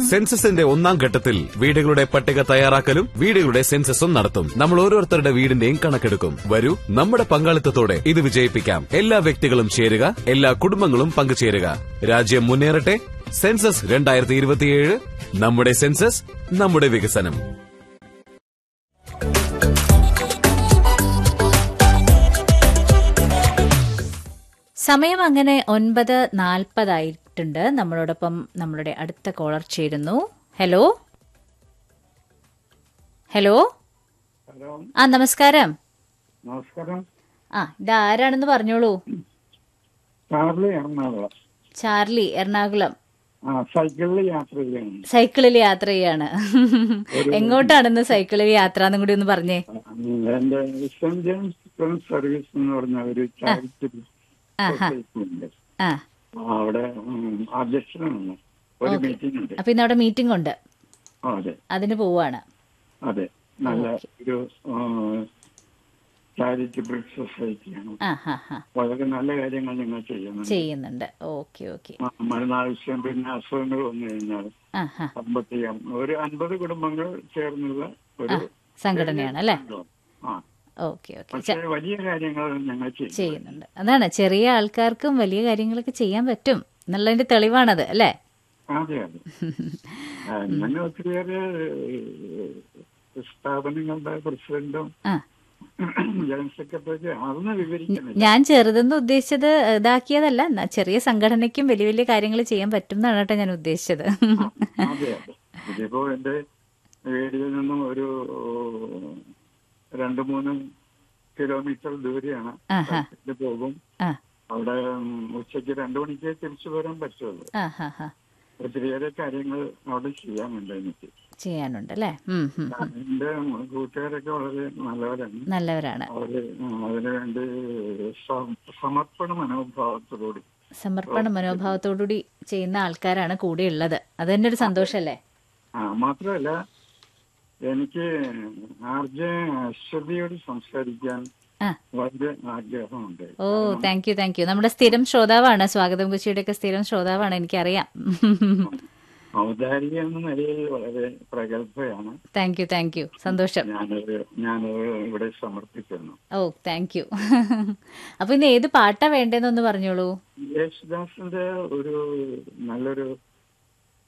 സെൻസസിന്റെ ഒന്നാം ഘട്ടത്തിൽ വീടുകളുടെ പട്ടിക തയ്യാറാക്കലും വീടുകളുടെ സെൻസസും നടത്തും നമ്മൾ ഓരോരുത്തരുടെ വീടിന്റെയും കണക്കെടുക്കും വരൂ നമ്മുടെ പങ്കാളിത്തത്തോടെ ഇത് വിജയിപ്പിക്കാം എല്ലാ വ്യക്തികളും ചേരുക എല്ലാ കുടുംബങ്ങളും പങ്കുചേരുക രാജ്യം മുന്നേറട്ടെ സെൻസസ് രണ്ടായിരത്തി ഇരുപത്തിയേഴ് നമ്മുടെ സെൻസസ് നമ്മുടെ വികസനം സമയം അങ്ങനെ ഒൻപത് നാൽപ്പതായിട്ടുണ്ട് നമ്മളോടൊപ്പം നമ്മളുടെ അടുത്ത കോളർ ചേരുന്നു ഹലോ ഹലോ ഹലോ ആ നമസ്കാരം നമസ്കാരം ആ ഇത് ആരാണെന്ന് പറഞ്ഞോളൂ ചാർലി എറണാകുളം ചാർലി എറണാകുളം ആ സൈക്കിളിൽ യാത്ര ചെയ്യാണ് സൈക്കിളിൽ യാത്ര ചെയ്യാണ് എങ്ങോട്ടാണെന്ന് സൈക്കിളിൽ യാത്ര എന്നും കൂടി ഒന്ന് പറഞ്ഞേ എന്റെ സെന്റ് ജെയിംസ് ഫ്രണ്ട്സ് സർവീസ് എന്ന് പറഞ്ഞ ഒരു ചാരിറ്റബിൾ ആഹാ. സൊസൈറ്റി ഉണ്ട് ആ ആ, അവിടെ ഉം, അധ്യക്ഷനാണ് ഒരു മീറ്റിംഗ് ഉണ്ട് അപ്പൊ ഇന്ന് അവിടെ മീറ്റിംഗ് ഉണ്ട് ആ, അതെ അതിന് പോവാണ് അതെ നല്ല ഒരു ചാരിറ്റബിൾ സൊസൈറ്റിയാണ് ആ ഹാ ഹാ വളരെ നല്ല കാര്യങ്ങൾ നിങ്ങൾ ചെയ്യുന്നുണ്ട് ചെയ്യുന്നുണ്ട് ഓക്കെ ഓക്കെ മ- മരുന്നാവശ്യം പിന്നെ അസുഖങ്ങൾ വന്നു കഴിഞ്ഞാൽ ആ ഹാ സാമ്പത്തികം ഒരു അൻപത് കുടുംബങ്ങൾ ചേർന്നുള്ള ഒരു സംഘടനയാണ് അല്ലേ ആ ഓക്കെ ഓക്കെ പക്ഷേ വലിയ കാര്യങ്ങൾ ഞങ്ങൾ ചെയ്യും ചെയ്യുന്നുണ്ട് അതാണ് ചെറിയ ആൾക്കാർക്കും വലിയ കാര്യങ്ങളൊക്കെ ചെയ്യാൻ പറ്റും എന്നുള്ളതിന്റെ തെളിവാണത് അല്ലേ അതെ അതെ ആ, അങ്ങനെ ഒത്തിരിയേറെ ഏഹ്, സ്ഥാപനങ്ങളുടെ പ്രസിഡന്റും ആ ജനറൽ സെക്രട്ടറി അതൊന്നും വിവരിക്കുന്നില്ല ഞാൻ ചെറുതെന്ന് ഉദ്ദേശിച്ചത് ഇതാക്കിയതല്ല ന- ചെറിയ സംഘടനയ്ക്കും വലിയ വലിയ കാര്യങ്ങൾ ചെയ്യാൻ പറ്റും എന്നാണ് കേട്ടോ ഞാൻ ഉദ്ദേശിച്ചത് അതെ അതെ ഇതിപ്പോ എന്റെ വീടിൽ നിന്നും ഒരു രണ്ട് മൂന്ന് കിലോമീറ്റർ ദൂരെയാണ് ആഹാ. ഇത് പോകും ആ അവിടെ ഉം, ഉച്ചയ്ക്ക് രണ്ടു മണിക്ക് തിരിച്ചു വരാൻ പറ്റുള്ളൂ ആ ഹാ ഹാ ഒത്തിരിയേറെ കാര്യങ്ങൾ അവിടെ ചെയ്യാനുണ്ട് എനിക്ക് ചെയ്യാനുണ്ട് അല്ലേ ഉം, ഉം. എന്റെ കൂട്ടുകാരൊക്കെ വളരെ നല്ലവരാണ് നല്ലവരാണ് അവര് അതിനുവേണ്ടി സ- സമർപ്പണ മനോഭാവത്തോടുകൂടി സമർപ്പണ മനോഭാവത്തോടുകൂടി ചെയ്യുന്ന ആൾക്കാരാണ് കൂടെ ഉള്ളത് അത് തന്നെ ഒരു സന്തോഷല്ലേ ആ മാത്രമല്ല എനിക്ക് ആർജെ അശ്വതിയോട് സംസാരിക്കാൻ ആ വളരെ ആഗ്രഹമുണ്ട് ഓ താങ്ക് യു താങ്ക് യു നമ്മുടെ സ്ഥിരം ശ്രോതാവാണ് സ്വാഗതം കൊച്ചിയുടെ ഒക്കെ സ്ഥിരം ശ്രോതാവാണ് എനിക്കറിയാം ഔദാരിക എന്ന നിലയിൽ വളരെ പ്രഗത്ഭയാണ് താങ്ക് യു താങ്ക് യു സന്തോഷം ഞാനത് ഞാനത് ഇവിടെ സമർപ്പിക്കുന്നു ഓ താങ്ക് യു അപ്പൊ ഇന്ന് ഏത് പാട്ടാ വേണ്ടതെന്നൊന്ന് പറഞ്ഞോളൂ യേശുദാസിന്റെ ഒരു നല്ലൊരു